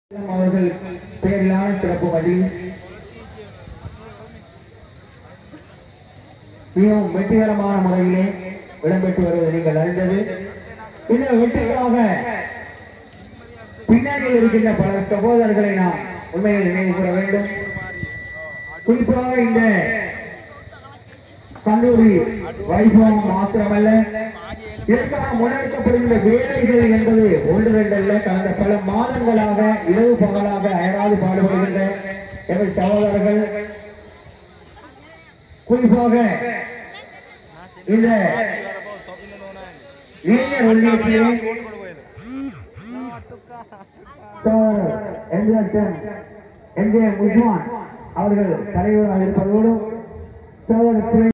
அவர்கள் பேரிலான சிறப்பு மஜ்லிஸ் மிகவும் வெற்றிகரமான முறையிலே இடம்பெற்று வருவதை நீங்கள் அறிந்தது இந்த வெற்றிகளாக பின்னணியில் இருக்கின்ற பல சகோதரர்களை நாம் உண்மையில் நினைவு கூற வேண்டும் குறிப்பாக இந்த கல்லூரி வைபவம் மாத்திரமல்ல இதற்காக முன்னெடுக்கப்படுகின்ற வேலைகள் என்பது ஒன்று ரெண்டல்ல கடந்த பல மாதங்களாக இரவு பகலாக அயராது பாடுபடுகின்ற எங்கள் சகோதரர்கள் குறிப்பாக இந்த இளைஞர் ஒன்றியத்திலே எம்ஜே முஸ்மான் அவர்கள் தலைவராக இருப்பதோடு சோதரர்